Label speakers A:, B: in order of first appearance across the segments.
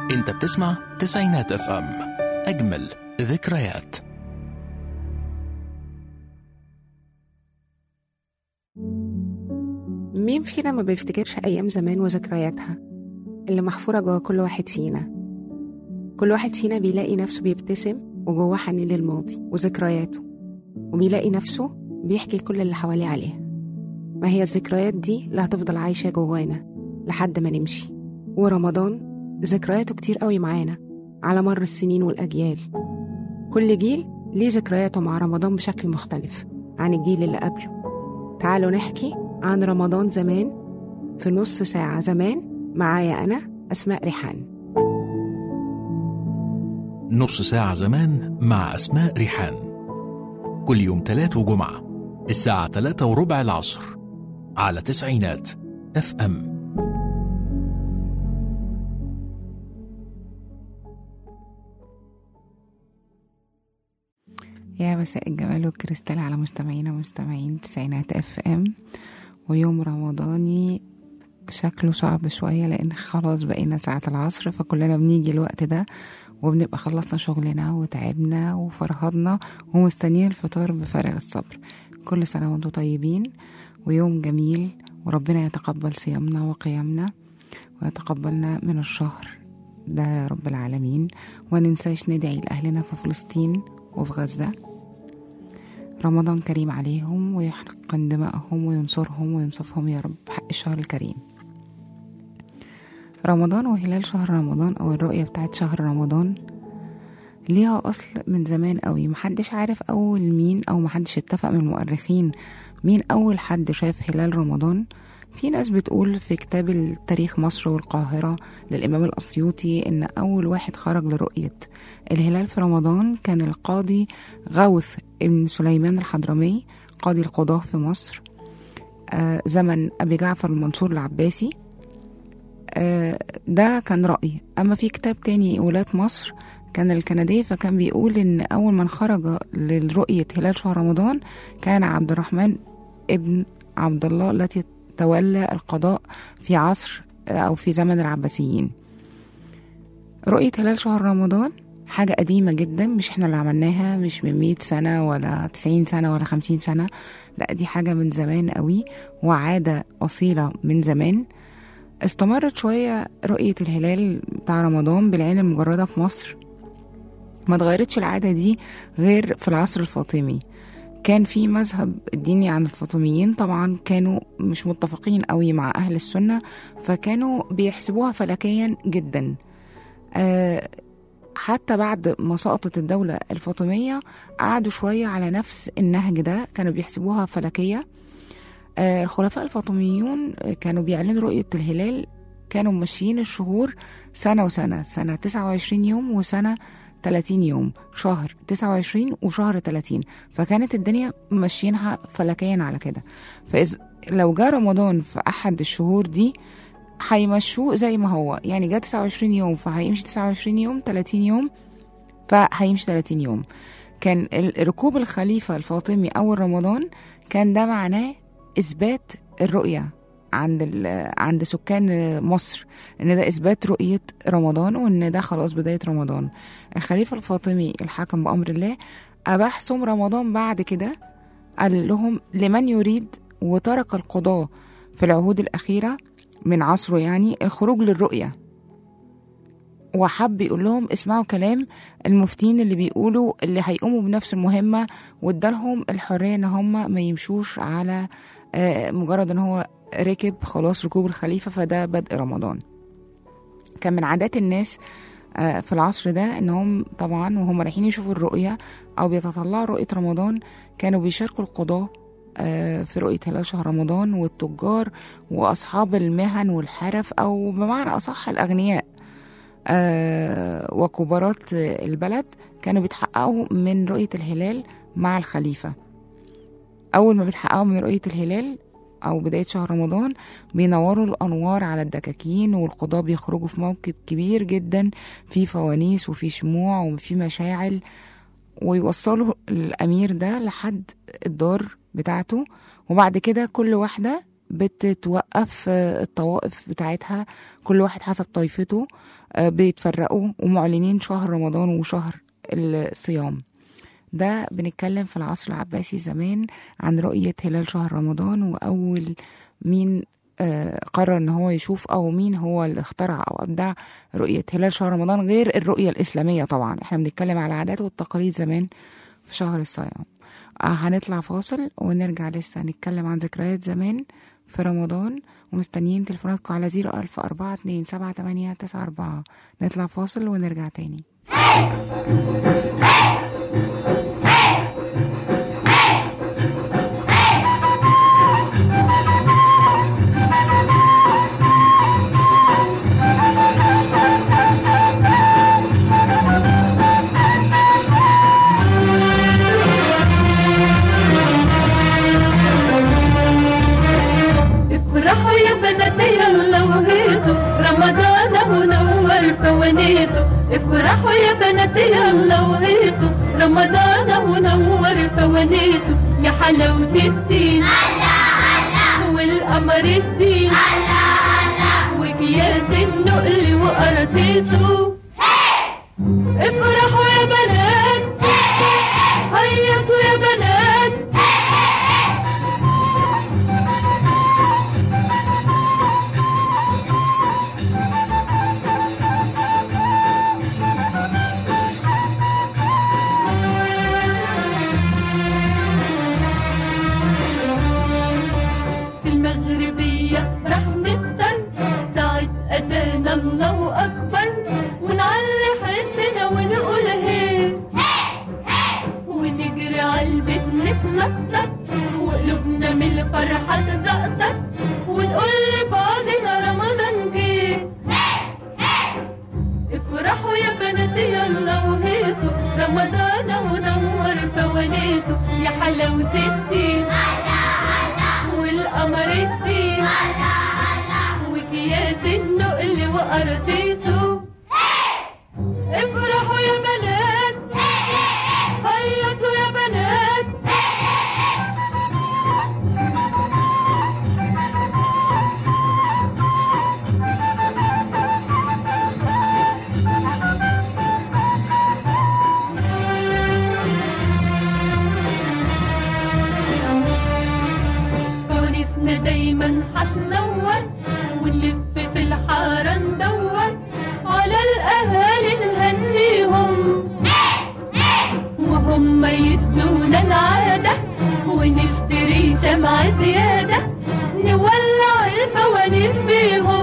A: انت بتسمع تسعينات اف ام اجمل ذكريات
B: مين فينا ما بيفتكرش أيام زمان وذكرياتها اللي محفورة جوا كل واحد فينا كل واحد فينا بيلاقي نفسه بيبتسم وجواه حنين للماضي وذكرياته وبيلاقي نفسه بيحكي لكل اللي حواليه عليها ما هي الذكريات دي اللي هتفضل عايشة جوانا لحد ما نمشي ورمضان ذكرياته كتير قوي معانا على مر السنين والأجيال كل جيل ليه ذكرياته مع رمضان بشكل مختلف عن الجيل اللي قبله تعالوا نحكي عن رمضان زمان في نص ساعة زمان معايا أنا أسماء ريحان
A: نص ساعة زمان مع أسماء ريحان كل يوم تلات وجمعة الساعة تلاتة وربع العصر على تسعينات اف ام
B: يا مساء الجمال والكريستال على مستمعينا ومستمعين تسعينات اف ام ويوم رمضاني شكله صعب شوية لأن خلاص بقينا ساعة العصر فكلنا بنيجي الوقت ده وبنبقى خلصنا شغلنا وتعبنا وفرهدنا ومستنيين الفطار بفارغ الصبر كل سنة وانتم طيبين ويوم جميل وربنا يتقبل صيامنا وقيامنا ويتقبلنا من الشهر ده يا رب العالمين وننساش ندعي لأهلنا في فلسطين وفي غزة رمضان كريم عليهم ويحقن دمائهم وينصرهم وينصفهم يا رب حق الشهر الكريم رمضان وهلال شهر رمضان أو الرؤية بتاعت شهر رمضان ليها أصل من زمان قوي محدش عارف أول مين أو محدش اتفق من المؤرخين مين أول حد شاف هلال رمضان في ناس بتقول في كتاب التاريخ مصر والقاهرة للإمام الأسيوطي إن أول واحد خرج لرؤية الهلال في رمضان كان القاضي غوث بن سليمان الحضرمي قاضي القضاة في مصر آه زمن أبي جعفر المنصور العباسي آه ده كان رأي أما في كتاب تاني ولاة مصر كان الكندي فكان بيقول إن أول من خرج للرؤية هلال شهر رمضان كان عبد الرحمن ابن عبد الله التي تولى القضاء في عصر أو في زمن العباسيين رؤية هلال شهر رمضان حاجة قديمة جدا مش احنا اللي عملناها مش من مئة سنة ولا تسعين سنة ولا خمسين سنة لا دي حاجة من زمان قوي وعادة أصيلة من زمان استمرت شوية رؤية الهلال بتاع رمضان بالعين المجردة في مصر ما اتغيرتش العادة دي غير في العصر الفاطمي كان في مذهب الديني عن الفاطميين طبعا كانوا مش متفقين قوي مع أهل السنة فكانوا بيحسبوها فلكيا جدا أه حتى بعد ما سقطت الدولة الفاطمية قعدوا شوية على نفس النهج ده كانوا بيحسبوها فلكية أه الخلفاء الفاطميون كانوا بيعلنوا رؤية الهلال كانوا ماشيين الشهور سنة وسنة سنة 29 يوم وسنة 30 يوم شهر 29 وشهر 30 فكانت الدنيا ماشيينها فلكيا على كده فإذا لو جاء رمضان في أحد الشهور دي هيمشوه زي ما هو يعني جه 29 يوم فهيمشي 29 يوم 30 يوم فهيمشي 30 يوم كان ركوب الخليفة الفاطمي أول رمضان كان ده معناه إثبات الرؤية عند عند سكان مصر ان ده اثبات رؤيه رمضان وان ده خلاص بدايه رمضان الخليفه الفاطمي الحاكم بامر الله اباح صوم رمضان بعد كده قال لهم لمن يريد وترك القضاه في العهود الاخيره من عصره يعني الخروج للرؤيه وحب يقول لهم اسمعوا كلام المفتين اللي بيقولوا اللي هيقوموا بنفس المهمه وادالهم الحريه ان هم ما يمشوش على مجرد ان هو ركب خلاص ركوب الخليفة فده بدء رمضان كان من عادات الناس في العصر ده انهم طبعا وهم رايحين يشوفوا الرؤية او بيتطلعوا رؤية رمضان كانوا بيشاركوا القضاة في رؤية هلال شهر رمضان والتجار وأصحاب المهن والحرف أو بمعنى أصح الأغنياء وكبارات البلد كانوا بيتحققوا من رؤية الهلال مع الخليفة أول ما بيتحققوا من رؤية الهلال أو بداية شهر رمضان بينوروا الأنوار على الدكاكين والقضاة بيخرجوا في موكب كبير جدا في فوانيس وفي شموع وفي مشاعل ويوصلوا الأمير ده لحد الدار بتاعته وبعد كده كل واحدة بتتوقف آه، الطوائف بتاعتها كل واحد حسب طائفته آه، بيتفرقوا ومعلنين شهر رمضان وشهر الصيام ده بنتكلم في العصر العباسي زمان عن رؤية هلال شهر رمضان وأول مين آه، قرر ان هو يشوف او مين هو اللي اخترع او ابدع رؤيه هلال شهر رمضان غير الرؤيه الاسلاميه طبعا احنا بنتكلم على العادات والتقاليد زمان في شهر الصيام آه، هنطلع فاصل ونرجع لسه نتكلم عن ذكريات زمان في رمضان ومستنيين تليفوناتكم على زيرو ألف أربعة اتنين سبعة تمانية تسعة أربعة نطلع فاصل ونرجع تاني
C: افرحوا يا بنات يلا وهيصوا رمضان هو نور فوانيسه افرحوا يا بنات يلا وهيصوا رمضان هو نور فوانيسه يا حلاوة الدين والقمر الدين وكياس النقل وقراطيسه افرحوا يا بنات هيصوا يا بنات في المغربية راح نفطر ساعة أذان الله أكبر ونعلي حسنا ونقول هي ونجري عالبيت نتنطط وقلوبنا من الفرحة تزقطط ونقول لبعضنا رمضان جه افرحوا يا بناتي يلا وهيصوا رمضان ونور فوانيسه يا حلاوة الدين والقمر الدين وكياس النقل وقراطيسه افرحوا يا بنات هيصوا يا بنات فوانيسنا دايما هتنور ونلف في الحارة ندور على الأهالي نهنيهم وهم يدونا العادة ونشتري شمعة زيادة نولع الفوانيس بيهم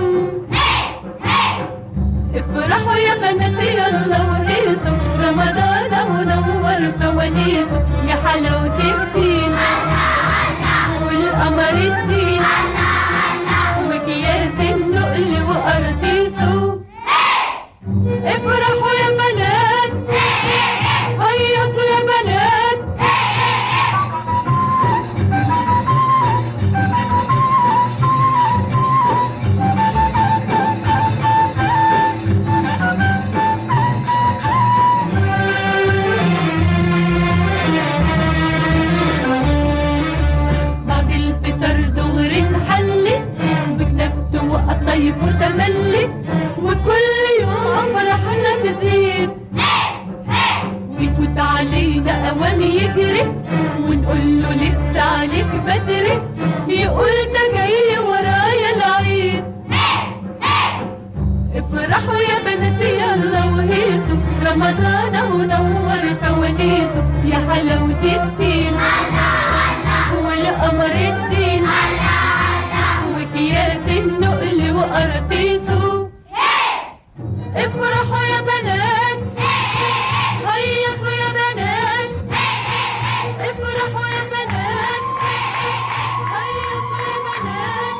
C: افرحوا يا بناتي يلا وهيصوا رمضان ونور فوانيسه يا حلاوة الدين والقمر الدين وكياس النقل وقراطيسه افرحوا يا بنات هيصوا يا بنات بعد الفطر دغري نحلي بكنفته وقطايف وتملي وكل يوم فرحنا تزيد ويفوت علينا اوام يجري ونقول له لسه عليك بدري يقول ده جاي ورايا العيد افرحوا يا بناتي يلا وهيصوا رمضان ونور فوانيسه يا حلاوة الدين والقمر الدين وكياس النقل وقراطيسه افرحوا يا بنات هيصوا يا بنات افرحوا يا بنات هيصوا يا بنات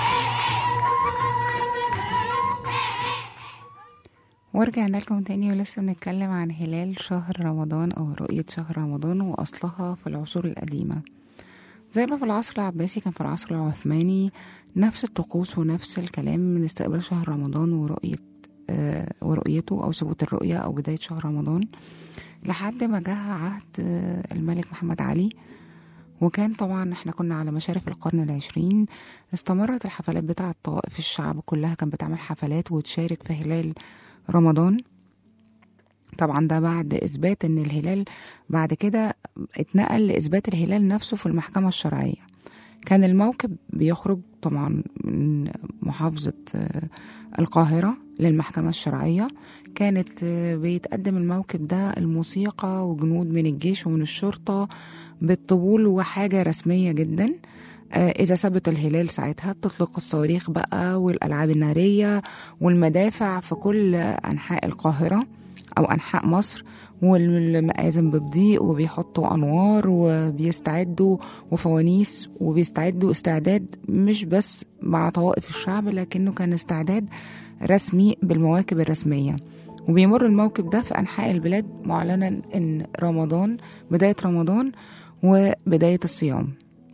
B: ورجعنا لكم تاني ولسه بنتكلم عن هلال شهر رمضان أو رؤية شهر رمضان وأصلها في العصور القديمة زي ما في العصر العباسي كان في العصر العثماني نفس الطقوس ونفس الكلام من استقبال شهر رمضان ورؤية آه ورؤيته أو ثبوت الرؤية أو بداية شهر رمضان لحد ما جه عهد آه الملك محمد علي وكان طبعا احنا كنا على مشارف القرن العشرين استمرت الحفلات بتاعة طوائف الشعب كلها كانت بتعمل حفلات وتشارك في هلال رمضان طبعا ده بعد اثبات ان الهلال بعد كده اتنقل لاثبات الهلال نفسه في المحكمه الشرعيه كان الموكب بيخرج طبعا من محافظه آه، القاهره للمحكمه الشرعيه كانت آه، بيتقدم الموكب ده الموسيقى وجنود من الجيش ومن الشرطه بالطبول وحاجه رسميه جدا آه، إذا ثبت الهلال ساعتها بتطلق الصواريخ بقى والألعاب النارية والمدافع في كل أنحاء القاهرة أو أنحاء مصر والمآذن بتضيق وبيحطوا أنوار وبيستعدوا وفوانيس وبيستعدوا استعداد مش بس مع طوائف الشعب لكنه كان استعداد رسمي بالمواكب الرسمية وبيمر الموكب ده في أنحاء البلاد معلنا إن رمضان بداية رمضان وبداية الصيام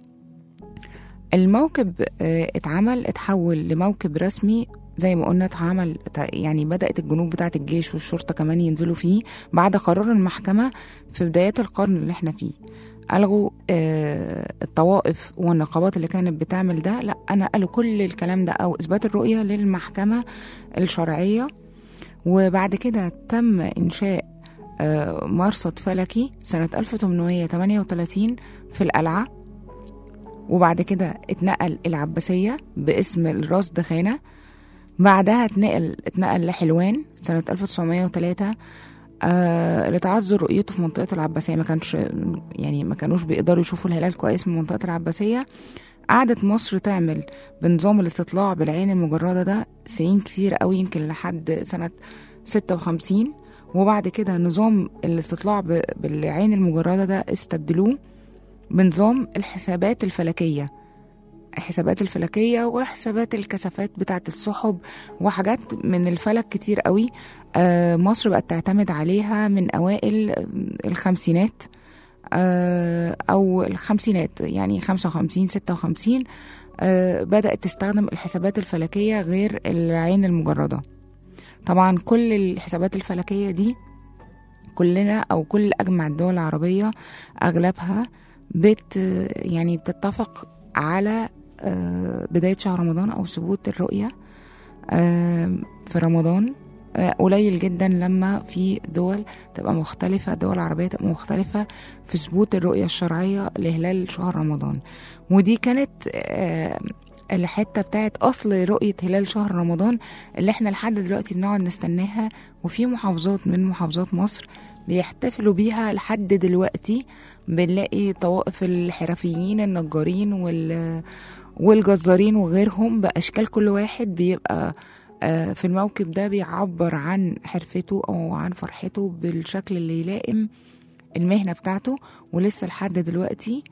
B: الموكب آه، اتعمل اتحول لموكب رسمي زي ما قلنا اتعمل يعني بدأت الجنود بتاعة الجيش والشرطة كمان ينزلوا فيه بعد قرار المحكمة في بدايات القرن اللي احنا فيه ألغوا آه، الطوائف والنقابات اللي كانت بتعمل ده لا أنا قالوا كل الكلام ده أو إثبات الرؤية للمحكمة الشرعية وبعد كده تم إنشاء آه، مرصد فلكي سنة 1838 في القلعة وبعد كده اتنقل العباسية باسم الراس خانة بعدها اتنقل اتنقل لحلوان سنة 1903 آه لتعذر رؤيته في منطقة العباسية ما كانش يعني ما كانوش بيقدروا يشوفوا الهلال كويس من منطقة العباسية قعدت مصر تعمل بنظام الاستطلاع بالعين المجردة ده سنين كتير قوي يمكن لحد سنة 56 وبعد كده نظام الاستطلاع ب- بالعين المجردة ده استبدلوه بنظام الحسابات الفلكية الحسابات الفلكية وحسابات الكثافات بتاعة السحب وحاجات من الفلك كتير قوي آه، مصر بقت تعتمد عليها من أوائل الخمسينات آه، أو الخمسينات يعني خمسة وخمسين ستة وخمسين آه، بدأت تستخدم الحسابات الفلكية غير العين المجردة طبعا كل الحسابات الفلكية دي كلنا أو كل أجمع الدول العربية أغلبها بت يعني بتتفق على آه، بداية شهر رمضان أو ثبوت الرؤية آه، في رمضان آه، قليل جدا لما في دول تبقى مختلفة دول عربية تبقى مختلفة في ثبوت الرؤية الشرعية لهلال شهر رمضان ودي كانت آه، الحتة بتاعت أصل رؤية هلال شهر رمضان اللي احنا لحد دلوقتي بنقعد نستناها وفي محافظات من محافظات مصر بيحتفلوا بيها لحد دلوقتي بنلاقي طوائف الحرفيين النجارين وال والجزارين وغيرهم بأشكال كل واحد بيبقى آه، في الموكب ده بيعبر عن حرفته أو عن فرحته بالشكل اللي يلائم المهنة بتاعته ولسه لحد دلوقتي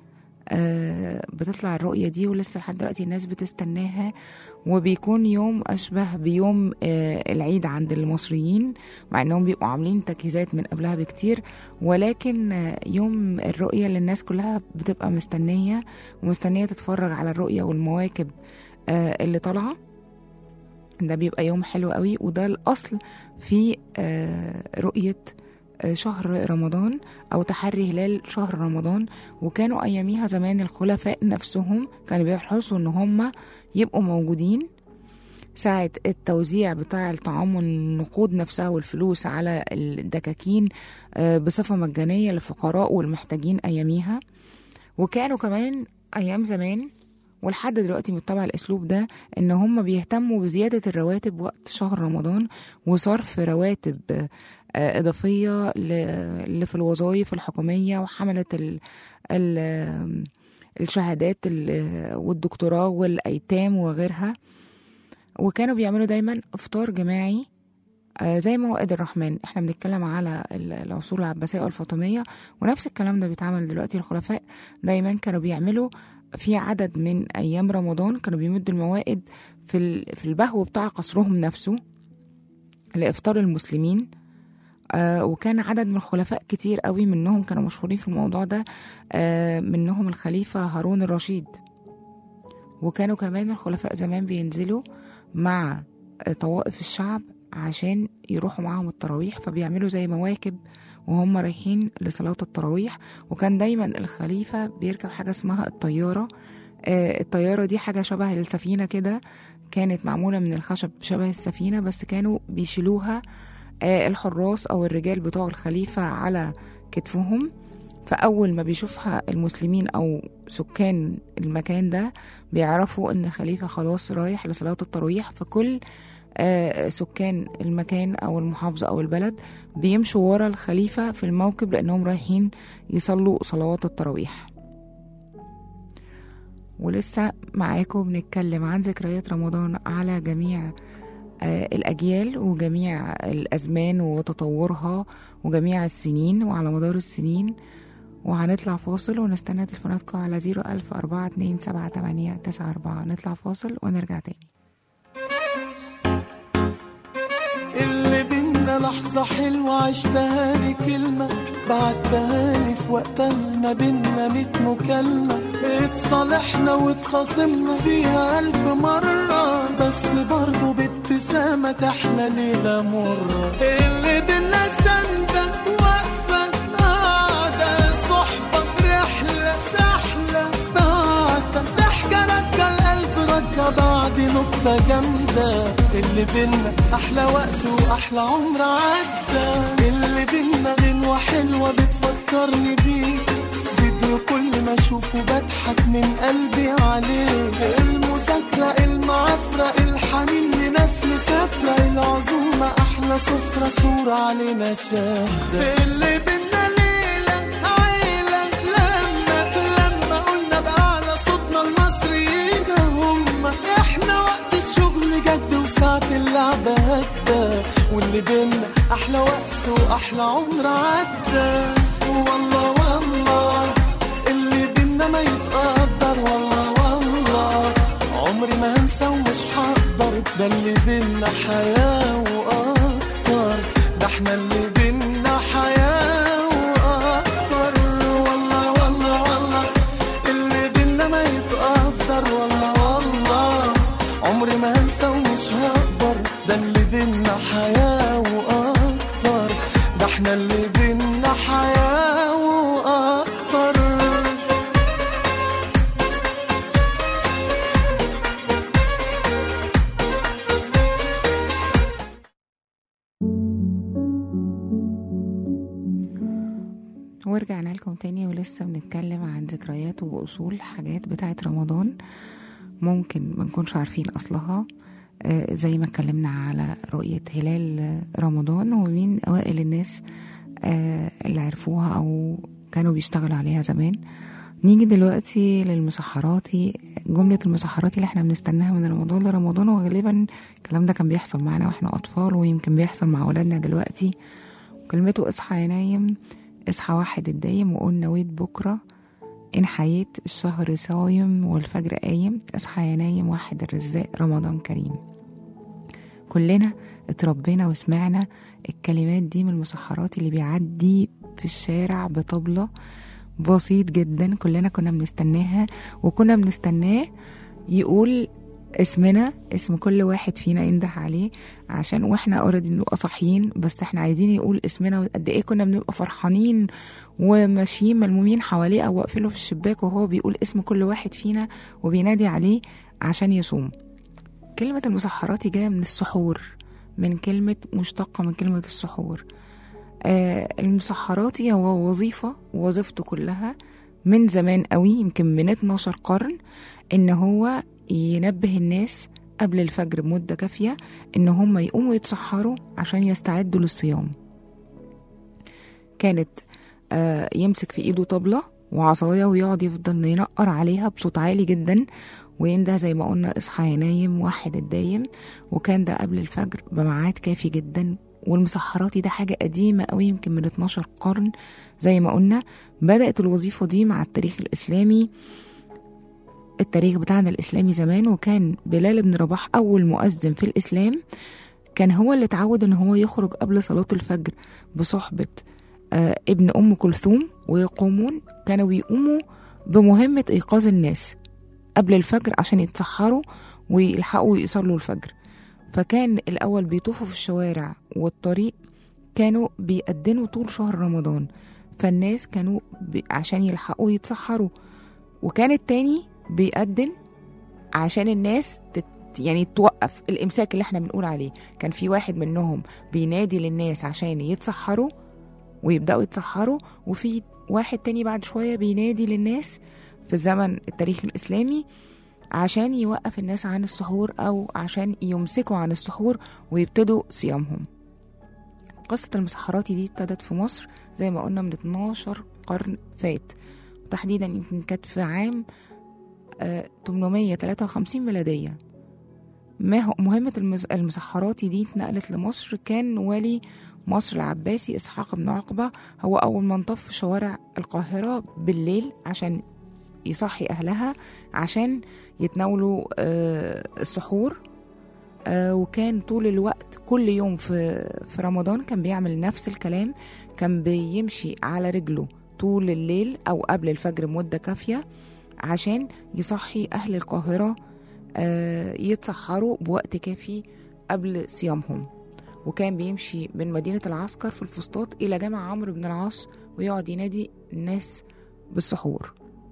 B: آه، بتطلع الرؤية دي ولسه لحد دلوقتي الناس بتستناها وبيكون يوم أشبه بيوم آه، العيد عند المصريين مع إنهم بيبقوا عاملين تجهيزات من قبلها بكتير ولكن آه، يوم الرؤية اللي الناس كلها بتبقى مستنية ومستنية تتفرج على الرؤية والمواكب آه، اللي طالعة ده بيبقى يوم حلو قوي وده الأصل في آه، رؤية آه، شهر رمضان أو تحري هلال شهر رمضان وكانوا أياميها زمان الخلفاء نفسهم كانوا بيحرصوا إن هم يبقوا موجودين ساعة التوزيع بتاع الطعام والنقود نفسها والفلوس على الدكاكين آه، بصفة مجانية للفقراء والمحتاجين أياميها وكانوا كمان أيام زمان ولحد دلوقتي متبع الأسلوب ده إن هم بيهتموا بزيادة الرواتب وقت شهر رمضان وصرف رواتب آه، إضافية ل- اللي في الوظائف الحكومية وحملة ال ال الشهادات ال- والدكتوراه والأيتام وغيرها وكانوا بيعملوا دايما إفطار جماعي آه، زي موائد الرحمن احنا بنتكلم على ال- العصور العباسية والفاطمية ونفس الكلام ده بيتعمل دلوقتي الخلفاء دايما كانوا بيعملوا في عدد من أيام رمضان كانوا بيمدوا الموائد في ال- في البهو بتاع قصرهم نفسه لإفطار المسلمين آه وكان عدد من الخلفاء كتير قوي منهم كانوا مشهورين في الموضوع ده آه منهم الخليفة هارون الرشيد وكانوا كمان الخلفاء زمان بينزلوا مع آه، طوائف الشعب عشان يروحوا معاهم التراويح فبيعملوا زي مواكب وهم رايحين لصلاة التراويح وكان دايما الخليفة بيركب حاجة اسمها الطيارة آه، الطيارة دي حاجة شبه السفينة كده كانت معمولة من الخشب شبه السفينة بس كانوا بيشيلوها آه، الحراس أو الرجال بتوع الخليفة على كتفهم فأول ما بيشوفها المسلمين أو سكان المكان ده بيعرفوا إن الخليفة خلاص رايح لصلاة التراويح فكل آه، سكان المكان أو المحافظة أو البلد بيمشوا ورا الخليفة في الموكب لأنهم رايحين يصلوا صلوات التراويح ولسه معاكم بنتكلم عن ذكريات رمضان على جميع آه، الأجيال وجميع الأزمان وتطورها وجميع السنين وعلى مدار السنين وهنطلع فاصل ونستنى تليفوناتكم على زيرو ألف أربعة اتنين سبعة تمانية تسعة أربعة نطلع فاصل ونرجع تاني
D: اللي بينا لحظة حلوة عشتها لي كلمة بعتها لي في وقتها ما بينا ميت مكالمة اتصالحنا واتخاصمنا فيها ألف مرة بس برضه بابتسامة تحلى ليلة مرة اللي بينا سندة واقفة قاعدة صحبة رحلة سحلة بعتة ضحكة رجع القلب رجع بعد نقطة جامدة اللي بينا أحلى وقت وأحلى عمر عدى اللي بينا غنوة حلوة بتفكرني بيك فيديو كل ما أشوفه بضحك من قلبي عليه المذاكرة المعافرة الحنين لناس مسافرة العزومة أحلى سفرة صورة علينا شاهدة اللي بينا ليلة عيلة لما لما قلنا بأعلى صوتنا المصريين هم احنا وقت الشغل جد وساعة اللعبة هدى واللي بينا أحلى وقت وأحلى عمر عدى والله والله اللي بينا ما يتقدر والله والله عمري ما هنسى ومش هقدر ده اللي بينا حياة وأكتر ده احنا اللي بينا حياة وأكتر والله والله والله اللي بينا ما يتقدر والله والله عمري ما هنسى ومش هقدر ده اللي بينا حياة وأكتر ده احنا اللي بينا حياة وأكتر
B: ورجعنا لكم تاني ولسه بنتكلم عن ذكريات وأصول حاجات بتاعت رمضان ممكن ما نكونش عارفين أصلها آه، زي ما اتكلمنا على رؤية هلال آه، رمضان ومين أوائل الناس آه، اللي عرفوها أو كانوا بيشتغلوا عليها زمان نيجي دلوقتي للمسحراتي جملة المسحراتي اللي احنا بنستناها من رمضان لرمضان وغالبا الكلام ده كان بيحصل معانا واحنا أطفال ويمكن بيحصل مع أولادنا دلوقتي كلمته اصحى يا نايم اصحى واحد الدايم وقول نويت بكرة إن حييت الشهر صايم والفجر قايم اصحى يا نايم واحد الرزاق رمضان كريم كلنا اتربينا وسمعنا الكلمات دي من المسحرات اللي بيعدي في الشارع بطبلة بسيط جدا كلنا كنا بنستناها وكنا بنستناه يقول اسمنا اسم كل واحد فينا ينده عليه عشان واحنا اوريدي بنبقى صاحيين بس احنا عايزين يقول اسمنا وقد ايه كنا بنبقى فرحانين وماشيين ملمومين حواليه او واقفين له في الشباك وهو بيقول اسم كل واحد فينا وبينادي عليه عشان يصوم كلمة المسحرات جاية من السحور من كلمة مشتقة من كلمة السحور آه المسحراتي هو وظيفة وظيفته كلها من زمان قوي يمكن من 12 قرن ان هو ينبه الناس قبل الفجر بمدة كافية ان هم يقوموا يتسحروا عشان يستعدوا للصيام كانت آه يمسك في ايده طبلة وعصاية ويقعد يفضل ينقر عليها بصوت عالي جدا وينده زي ما قلنا اصحى يا نايم وحد الدايم وكان ده قبل الفجر بميعاد كافي جدا والمسحراتي ده حاجة قديمة قوي يمكن من 12 قرن زي ما قلنا بدأت الوظيفة دي مع التاريخ الإسلامي التاريخ بتاعنا الإسلامي زمان وكان بلال بن رباح أول مؤذن في الإسلام كان هو اللي اتعود إن هو يخرج قبل صلاة الفجر بصحبة آه ابن أم كلثوم ويقومون كانوا بيقوموا بمهمة إيقاظ الناس قبل الفجر عشان يتسحروا ويلحقوا يصلوا الفجر فكان الأول بيطوفوا في الشوارع والطريق كانوا بيأذنوا طول شهر رمضان فالناس كانوا ب... عشان يلحقوا يتسحروا وكان التاني بيأذن عشان الناس تت... يعني توقف الإمساك اللي احنا بنقول عليه كان في واحد منهم بينادي للناس عشان يتسحروا ويبدأوا يتسحروا وفي واحد تاني بعد شوية بينادي للناس في زمن التاريخ الإسلامي عشان يوقف الناس عن السحور أو عشان يمسكوا عن السحور ويبتدوا صيامهم قصة المسحراتي دي ابتدت في مصر زي ما قلنا من 12 قرن فات وتحديدا يمكن كانت في عام آه 853 ميلادية ما هو مهمة المز- المسحراتي دي اتنقلت لمصر كان والي مصر العباسي إسحاق بن عقبة هو أول من طف في شوارع القاهرة بالليل عشان يصحي أهلها عشان يتناولوا آه، السحور آه، وكان طول الوقت كل يوم في في رمضان كان بيعمل نفس الكلام كان بيمشي على رجله طول الليل أو قبل الفجر مدة كافية عشان يصحي أهل القاهرة آه، يتسحروا بوقت كافي قبل صيامهم وكان بيمشي من مدينة العسكر في الفسطاط إلى جامع عمرو بن العاص ويقعد ينادي الناس بالسحور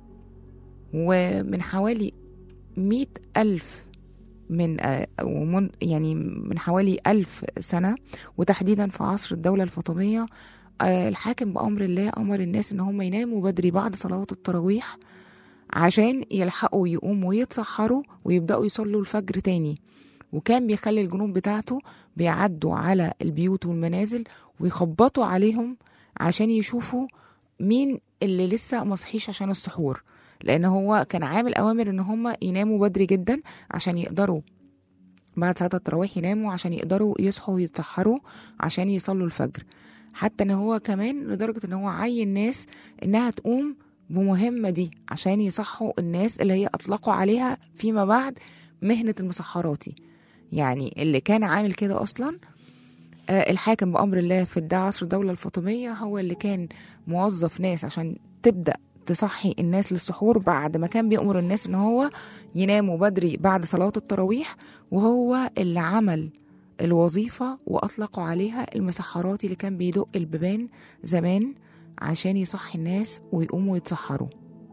B: ومن حوالي مئة ألف من آه، ومن يعني من حوالي ألف سنة وتحديدا في عصر الدولة الفاطمية آه، الحاكم بأمر الله أمر الناس إن هم يناموا بدري بعد صلوات التراويح عشان يلحقوا يقوموا ويتسحروا ويبدأوا يصلوا الفجر تاني وكان بيخلي الجنود بتاعته بيعدوا على البيوت والمنازل ويخبطوا عليهم عشان يشوفوا مين اللي لسه مصحيش عشان السحور لان هو كان عامل اوامر ان هم يناموا بدري جدا عشان يقدروا بعد صلاه التراويح يناموا عشان يقدروا يصحوا ويتسحروا عشان يصلوا الفجر حتى ان هو كمان لدرجه ان هو عين ناس انها تقوم بمهمه دي عشان يصحوا الناس اللي هي اطلقوا عليها فيما بعد مهنه المسحراتي يعني اللي كان عامل كده اصلا آه، الحاكم بامر الله في ده عصر الدوله الفاطميه هو اللي كان موظف ناس عشان تبدا تصحي الناس للسحور بعد ما كان بيأمر الناس ان هو يناموا بدري بعد صلاه التراويح وهو اللي عمل الوظيفه واطلقوا عليها المسحراتي اللي كان بيدق البيبان زمان عشان يصحي الناس ويقوموا يتسحروا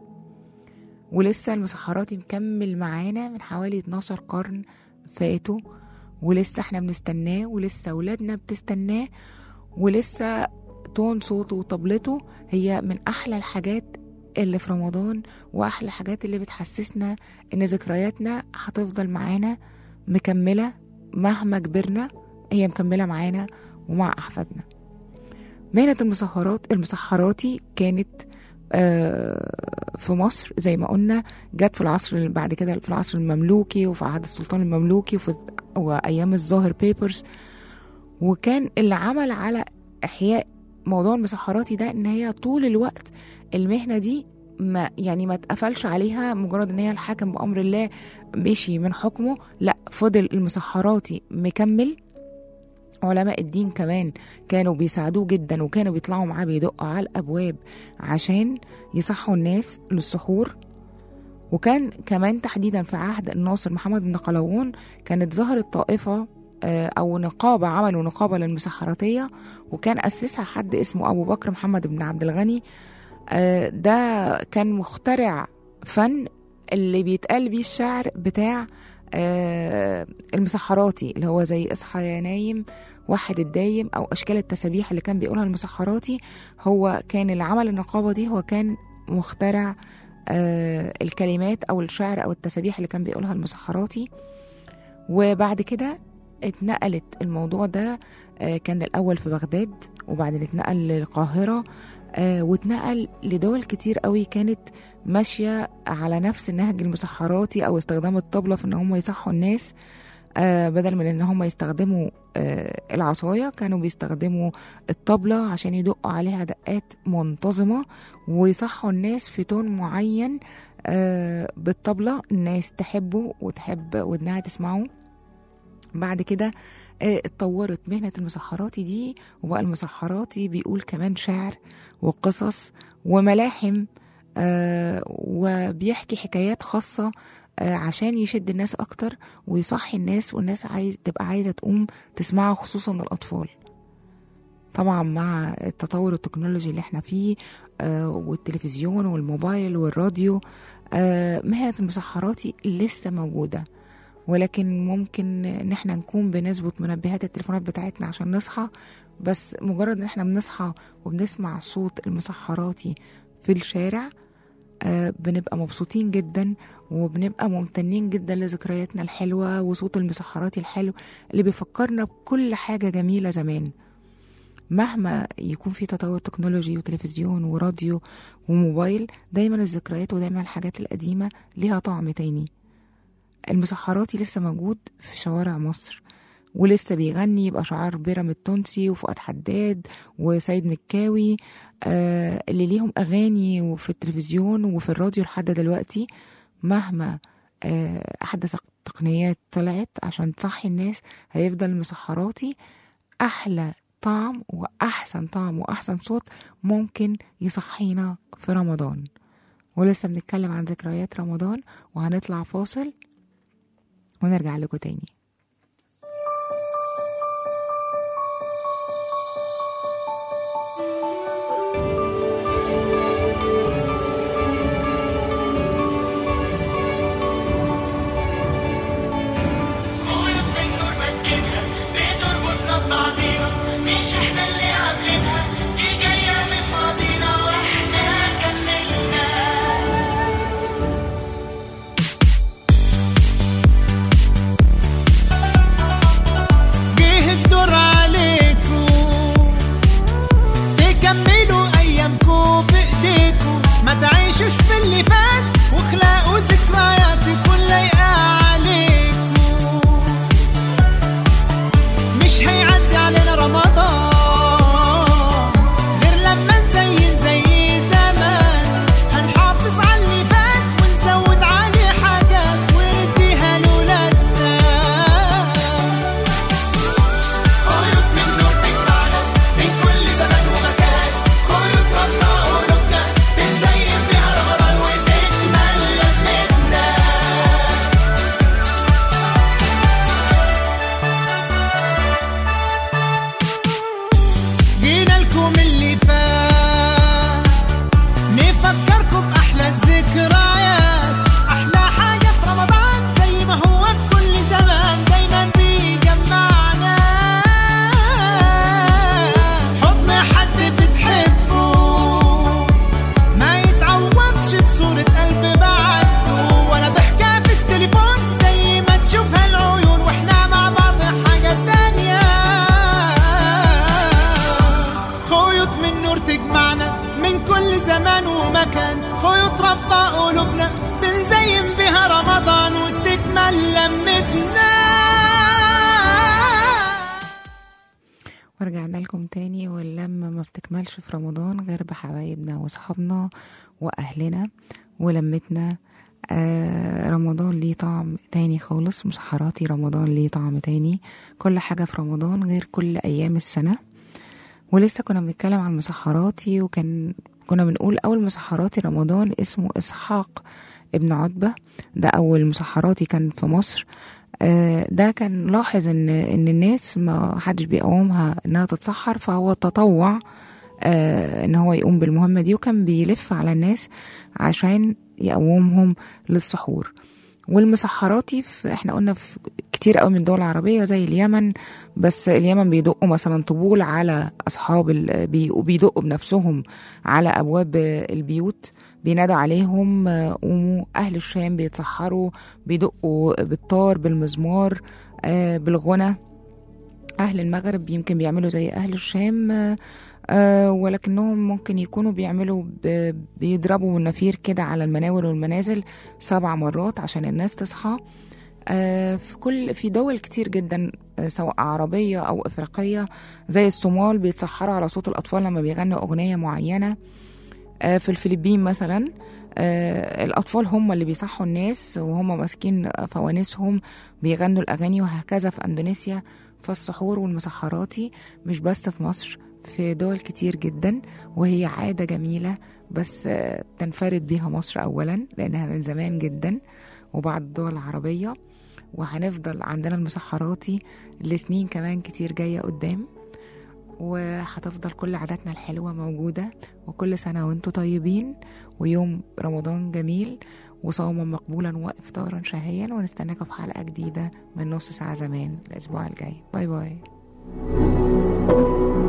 B: ولسه المسحراتي مكمل معانا من حوالي 12 قرن فاتوا ولسه احنا بنستناه ولسه ولادنا بتستناه ولسه تون صوته وطبلته هي من احلى الحاجات اللي في رمضان واحلى الحاجات اللي بتحسسنا ان ذكرياتنا هتفضل معانا مكمله مهما كبرنا هي مكمله معانا ومع احفادنا مهنه المسحرات المسحراتي كانت آه، في مصر زي ما قلنا جت في العصر اللي بعد كده في العصر المملوكي وفي عهد السلطان المملوكي وفي وايام الظاهر بيبرز وكان اللي عمل على احياء موضوع المسحراتي ده ان هي طول الوقت المهنه دي ما يعني ما اتقفلش عليها مجرد ان هي الحاكم بامر الله مشي من حكمه لا فضل المسحراتي مكمل علماء الدين كمان كانوا بيساعدوه جدا وكانوا بيطلعوا معاه بيدقوا على الابواب عشان يصحوا الناس للسحور وكان كمان تحديدا في عهد الناصر محمد بن قلاوون كانت ظهرت طائفه آه، او نقابه عملوا نقابه للمسحراتيه وكان اسسها حد اسمه ابو بكر محمد بن عبد الغني آه، ده كان مخترع فن اللي بيتقال بيه الشعر بتاع آه، المسحراتي اللي هو زي اصحى يا نايم وحد الدايم او اشكال التسابيح اللي كان بيقولها المسحراتي هو كان اللي عمل النقابه دي هو كان مخترع آه، الكلمات او الشعر او التسابيح اللي كان بيقولها المسحراتي وبعد كده اتنقلت الموضوع ده آه، كان الاول في بغداد وبعدين اتنقل للقاهره آه، واتنقل لدول كتير قوي كانت ماشيه على نفس النهج المسحراتي او استخدام الطبله في ان هم يصحوا الناس آه، بدل من ان هم يستخدموا آه، العصايه كانوا بيستخدموا الطبله عشان يدقوا عليها دقات منتظمه ويصحوا الناس في تون معين آه، بالطبله الناس تحبه وتحب ودنها تسمعه بعد كده آه، اتطورت مهنة المسحراتي دي وبقى المسحراتي بيقول كمان شعر وقصص وملاحم آه، وبيحكي حكايات خاصة آه، عشان يشد الناس أكتر ويصحي الناس والناس عايز تبقى عايزة تقوم تسمعه خصوصا الأطفال طبعا مع التطور التكنولوجي اللي احنا فيه آه، والتلفزيون والموبايل والراديو آه، مهنة المسحراتي لسه موجودة ولكن ممكن ان احنا نكون بنظبط منبهات التليفونات بتاعتنا عشان نصحى بس مجرد ان احنا بنصحى وبنسمع صوت المسحراتي في الشارع آه، بنبقى مبسوطين جدا وبنبقى ممتنين جدا لذكرياتنا الحلوة وصوت المسحراتي الحلو اللي بيفكرنا بكل حاجة جميلة زمان مهما يكون في تطور تكنولوجي وتلفزيون وراديو وموبايل دايما الذكريات ودايما الحاجات القديمة ليها طعم تاني المسحراتي لسه موجود في شوارع مصر ولسه بيغني يبقى شعار بيرام التونسي وفؤاد حداد وسيد مكاوي آه اللي ليهم اغاني في التلفزيون وفي الراديو لحد دلوقتي مهما آه احدث التقنيات طلعت عشان تصحي الناس هيفضل المسحراتي احلى طعم واحسن طعم واحسن صوت ممكن يصحينا في رمضان ولسه بنتكلم عن ذكريات رمضان وهنطلع فاصل ونرجع لكم تاني
E: خيوط من نور ماسكينها بتربطنا ببعضينا مش احنا اللي عاملينها دي جاية من ماضينا واحنا كملنا
D: جه الدور عليكم تكملوا ايامكم بايديكم ما تعيشوش في اللي فات واخلقوا ذكريات تكون لايقه عليكم مش هيعدي علينا رمضان غير لما نزين زي زمان هنحافظ على اللي فات ونزود عليه حاجات ونديها لولادنا خيوط من نور تجمعنا من كل زمان ومكان خيوط ربنا قلوبنا بنزين بيها رمضان وتكمل لمتنا جينا لكم اللي فات نفكركم بأحلى الذكريات أحلى حاجة في رمضان زي ما هو في كل زمان دايما بيجمعنا حضن حد بتحبه ما يتعوضش بصورة قلب بعده ولا ضحكة في التليفون زي ما تشوفها العيون واحنا مع بعض حاجة تانية خيوط من نور تجمعنا من كل زمان ومكان خيوط رابطة قلوبنا بنزين بها رمضان وتكمل لمتنا
B: ورجعنا لكم تاني واللمة ما بتكملش في رمضان غير بحبايبنا وصحابنا وأهلنا ولمتنا آه رمضان ليه طعم تاني خالص مسحراتي رمضان ليه طعم تاني كل حاجة في رمضان غير كل أيام السنة ولسه كنا بنتكلم عن مسحراتي وكان كنا بنقول أول مسحراتي رمضان اسمه إسحاق ابن عتبة ده أول مسحراتي كان في مصر آه، ده كان لاحظ ان ان الناس ما حدش بيقومها انها تتسحر فهو تطوع آه، ان هو يقوم بالمهمه دي وكان بيلف على الناس عشان يقومهم للسحور والمسحراتي في احنا قلنا في كتير قوي من الدول العربيه زي اليمن بس اليمن بيدقوا مثلا طبول على اصحاب ال- بي- وبيدقوا بنفسهم على ابواب البيوت بينادوا عليهم آه، قوموا اهل الشام بيتسحروا بيدقوا بالطار بالمزمار آه، بالغنى أهل المغرب يمكن بيعملوا زي أهل الشام آه، آه، ولكنهم ممكن يكونوا بيعملوا ب- بيضربوا النفير كده على المناور والمنازل سبع مرات عشان الناس تصحى آه، في كل في دول كتير جدا آه، سواء عربية أو إفريقية زي الصومال بيتسحروا على صوت الأطفال لما بيغنوا أغنية معينة آه، في الفلبين مثلا آه، الأطفال هم اللي بيصحوا الناس وهم ماسكين فوانيسهم بيغنوا الأغاني وهكذا في أندونيسيا فالسحور والمسحراتي مش بس في مصر في دول كتير جدا وهي عادة جميلة بس آه، تنفرد بيها مصر أولا لأنها من زمان جدا وبعض الدول العربية وهنفضل عندنا المسحراتي لسنين كمان كتير جاية قدام وهتفضل كل عاداتنا الحلوة موجودة وكل سنة وانتم طيبين ويوم رمضان جميل وصوما مقبولا وافطارا شهيا ونستناكم في حلقة جديدة من نص ساعة زمان الأسبوع الجاي باي باي